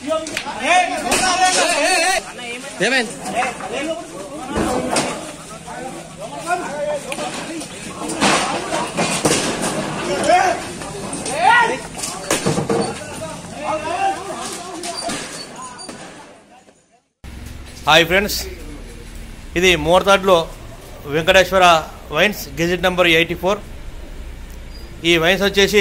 ఏమైంది hi friends ఇది మోర్తాడ్లో Venkateswara wines gazette number eighty four ఈ వైన్స్ వచ్చేసి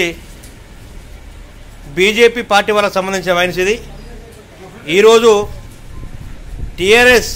బీజేపీ పార్టీ వాళ్ళకి సంబంధించిన వైన్స్ ఇది ఈరోజు టిఆర్ఎస్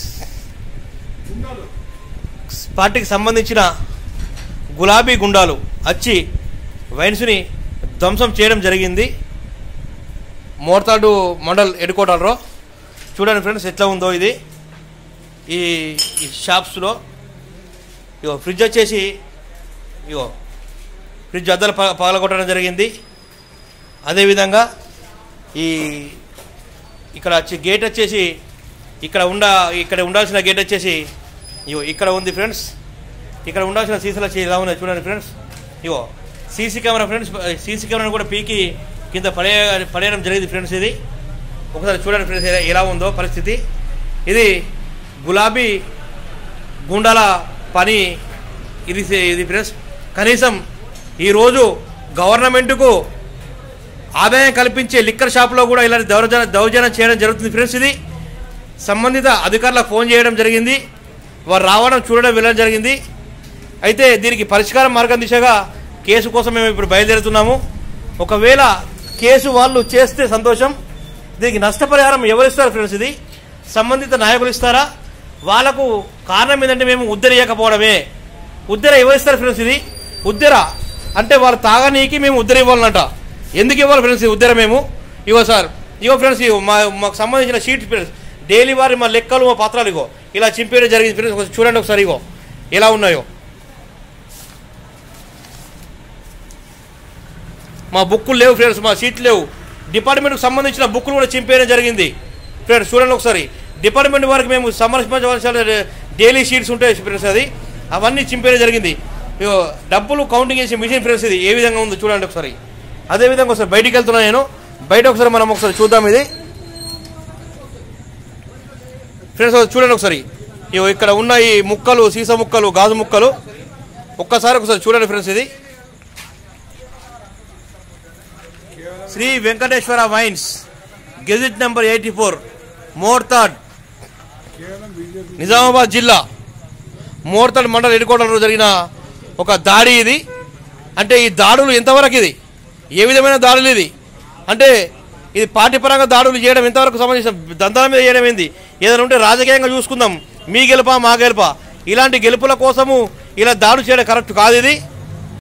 పార్టీకి సంబంధించిన గులాబీ గుండాలు వచ్చి వైన్స్ని ధ్వంసం చేయడం జరిగింది మోర్తాడు మండల్ ఎడుకోవటాలో చూడండి ఫ్రెండ్స్ ఎట్లా ఉందో ఇది ఈ ఈ షాప్స్లో ఇగో ఫ్రిడ్జ్ వచ్చేసి ఇగో ఫ్రిడ్జ్ అద్దలు ప పగలగొట్టడం జరిగింది అదేవిధంగా ఈ ఇక్కడ వచ్చి గేట్ వచ్చేసి ఇక్కడ ఉండ ఇక్కడ ఉండాల్సిన గేట్ వచ్చేసి ఇగో ఇక్కడ ఉంది ఫ్రెండ్స్ ఇక్కడ ఉండాల్సిన సీసాలు వచ్చి ఇలా ఉన్నాయి చూడండి ఫ్రెండ్స్ ఇగో సీసీ కెమెరా ఫ్రెండ్స్ సీసీ కెమెరాను కూడా పీకి కింద పడే పడేయడం జరిగింది ఫ్రెండ్స్ ఇది ఒకసారి చూడండి ఫ్రెండ్స్ ఎలా- ఎలా ఉందో పరిస్థితి ఇది గులాబీ గుండాల పని ఇది ఇది ఫ్రెండ్స్ కనీసం ఈరోజు గవర్నమెంట్కు ఆదాయం కల్పించే లిక్కర్ షాప్లో కూడా ఇలాంటి దౌర్జన దౌర్జన్యం చేయడం జరుగుతుంది ఫ్రెండ్స్ ఇది సంబంధిత అధికారులకు ఫోన్ చేయడం జరిగింది వారు రావడం చూడడం వెళ్ళడం జరిగింది అయితే దీనికి పరిష్కారం మార్గం దిశగా కేసు కోసం మేము ఇప్పుడు బయలుదేరుతున్నాము ఒకవేళ కేసు వాళ్ళు చేస్తే సంతోషం దీనికి నష్టపరిహారం ఎవరిస్తారు ఫ్రెండ్స్ ఇది సంబంధిత నాయకులు ఇస్తారా వాళ్ళకు కారణం ఏంటంటే మేము ఉద్దరియకపోవడమే ఉద్దర ఎవరిస్తారు ఫ్రెండ్స్ ఇది ఉద్దర అంటే వాళ్ళు తాగనీకి మేము ఉద్దర ఇవ్వాలన్నట ఎందుకు ఇవ్వాలి ఫ్రెండ్స్ ఈ ఉద్దర మేము ఇగో సార్ ఇగో ఫ్రెండ్స్ ఇగో మా మాకు సంబంధించిన షీట్ ఫ్రెండ్స్ డైలీ వారి మా లెక్కలు మా పత్రాలు ఇగో ఇలా చింపేయడం జరిగింది ఫ్రెండ్స్ కొంచెం చూడండి ఒకసారి ఇగో ఎలా ఉన్నాయో మా బుక్కులు లేవు ఫ్రెండ్స్ మా షీట్లు లేవు డిపార్ట్మెంట్కి సంబంధించిన బుక్కులు కూడా చింపేయడం జరిగింది ఫ్రెండ్స్ చూడండి ఒకసారి డిపార్ట్మెంట్ వారికి మేము సమర్పించవలసిన డైలీ షీట్స్ ఉంటాయి ఫ్రెండ్స్ అది అవన్నీ చింపేయడం జరిగింది ఇగో డబ్బులు కౌంటింగ్ చేసే మిషన్ ఫ్రెండ్స్ ఇది ఏ విధంగా ఉందో చూడండి ఒకసారి అదే విధంగా ఒకసారి బయటికి వెళ్తున్నా నేను బయట ఒకసారి మనం ఒకసారి చూద్దాం ఇది ఫ్రెండ్స్ చూడండి ఒకసారి ఇగో ఇక్కడ ఉన్న ఈ ముక్కలు సీసా ముక్కలు గాజు ముక్కలు ఒక్కసారి ఒకసారి చూడండి ఫ్రెండ్స్ ఇది Shri Venkateswara wines gazette number eighty four Morthad Nizamabad జిల్లా మోర్తాడ్ మండల ఎడుకోవడంలో జరిగిన ఒక దాడి ఇది అంటే ఈ దాడులు ఎంతవరకు ఇది ఏ విధమైన దాడులు ఇది అంటే ఇది పార్టీ పరంగా దాడులు చేయడం ఎంతవరకు సంబంధించిన దందాల మీద చేయడం ఏంది ఏదైనా ఉంటే రాజకీయంగా చూసుకుందాం మీ గెలుపా మా గెలుపా ఇలాంటి గెలుపుల కోసము ఇలా దాడులు చేయడం కరెక్ట్ కాదు ఇది